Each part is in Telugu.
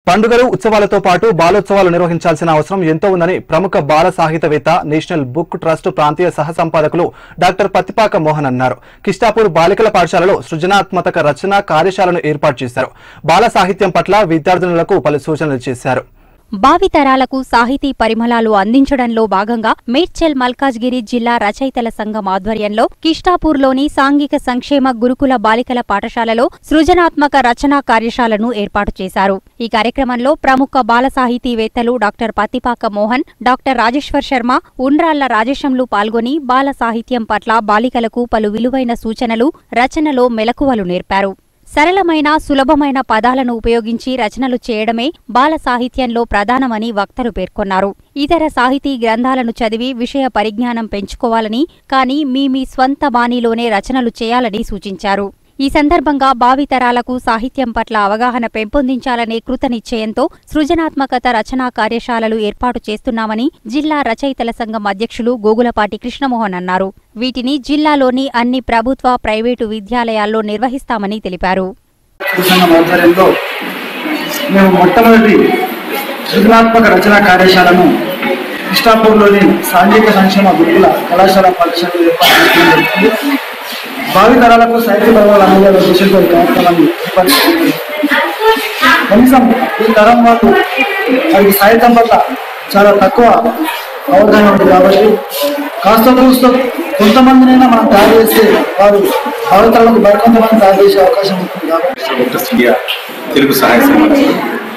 పండుగలు ఉత్సవాలతో పాటు బాలోత్సవాలు నిర్వహించాల్సిన అవసరం ఎంతో ఉందని ప్రముఖ బాల సాహిత్యవేత్త నేషనల్ బుక్ ట్రస్ట్ ప్రాంతీయ సహ సంపాదకులు డాక్టర్ పత్తిపాక మోహన్ అన్నారు కిష్టాపూర్ బాలికల పాఠశాలలో సృజనాత్మక రచన కార్యశాలను ఏర్పాటు చేశారు బాల సాహిత్యం పట్ల విద్యార్థినులకు పలు సూచనలు చేశారు భావితరాలకు సాహితీ పరిమళాలు అందించడంలో భాగంగా మేడ్చల్ మల్కాజ్గిరి జిల్లా రచయితల సంఘం ఆధ్వర్యంలో కిష్టాపూర్లోని సాంఘిక సంక్షేమ గురుకుల బాలికల పాఠశాలలో సృజనాత్మక రచనా కార్యశాలను ఏర్పాటు చేశారు ఈ కార్యక్రమంలో ప్రముఖ బాల సాహితీవేత్తలు డాక్టర్ పత్తిపాక మోహన్ డాక్టర్ రాజేశ్వర్ శర్మ ఉండ్రాళ్ల రాజేశంలు పాల్గొని బాల సాహిత్యం పట్ల బాలికలకు పలు విలువైన సూచనలు రచనలో మెలకువలు నేర్పారు సరళమైన సులభమైన పదాలను ఉపయోగించి రచనలు చేయడమే బాల సాహిత్యంలో ప్రధానమని వక్తలు పేర్కొన్నారు ఇతర సాహితీ గ్రంథాలను చదివి విషయ పరిజ్ఞానం పెంచుకోవాలని కానీ మీ మీ స్వంత బాణీలోనే రచనలు చేయాలని సూచించారు ఈ సందర్భంగా భావితరాలకు సాహిత్యం పట్ల అవగాహన పెంపొందించాలనే కృతనిశ్చయంతో సృజనాత్మకత రచనా కార్యశాలలు ఏర్పాటు చేస్తున్నామని జిల్లా రచయితల సంఘం అధ్యక్షులు గోగులపాటి కృష్ణమోహన్ అన్నారు వీటిని జిల్లాలోని అన్ని ప్రభుత్వ ప్రైవేటు విద్యాలయాల్లో నిర్వహిస్తామని తెలిపారు సంఘం ఆధ్వర్యంలో మేము మొట్టమొదటి సృజనాత్మక రచనా కార్యశాలను ఇష్టాపూర్లోని సాంఘిక సంక్షేమ గురుకుల కళాశాల పాఠశాలలో ఏర్పాటు చేయడం జరుగుతుంది భావితరాలకు సాహిత్య పర్వాలు అందజేయాల ఉద్దేశంతో ఈ కార్యక్రమాన్ని ఏర్పాటు చేసింది కనీసం ఈ తరం వాళ్ళు వారికి సాహిత్యం పట్ల చాలా తక్కువ అవగాహన ఉంది కాబట్టి కాస్త చూస్తూ కొంతమందినైనా మనం తయారు చేస్తే వారు భావితరాలకు మరికొంతమంది తయారు చేసే అవకాశం ఉంటుంది కాబట్టి డాక్టర్ ఇండియా తెలుగు సహాయ సమాజం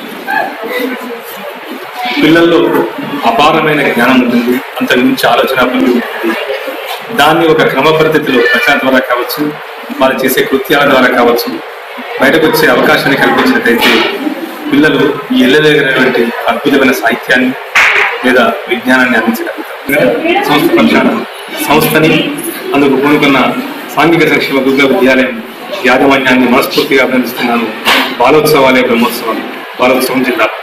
పిల్లల్లో అపారమైన జ్ఞానం ఉంటుంది అంతకు మించి ఆలోచన పద్ధతి ఉంటుంది దాన్ని ఒక క్రమ పద్ధతిలో రచన ద్వారా కావచ్చు వారు చేసే కృత్యాల ద్వారా కావచ్చు బయటకు వచ్చే అవకాశాన్ని కల్పించినట్టయితే పిల్లలు ఎల్లలేగినటువంటి అద్భుతమైన సాహిత్యాన్ని లేదా విజ్ఞానాన్ని అందించగలుగుతారు సంస్థ పక్షాన సంస్థని అందుకు పూనుకున్న సాంఘిక సంక్షేమ గురుకుల విద్యాలయం యాజమాన్యాన్ని మనస్ఫూర్తిగా అభినందిస్తున్నాను బాలోత్సవాలే బ్రహ్మోత్సవం బాలోత్సవం జిల్లా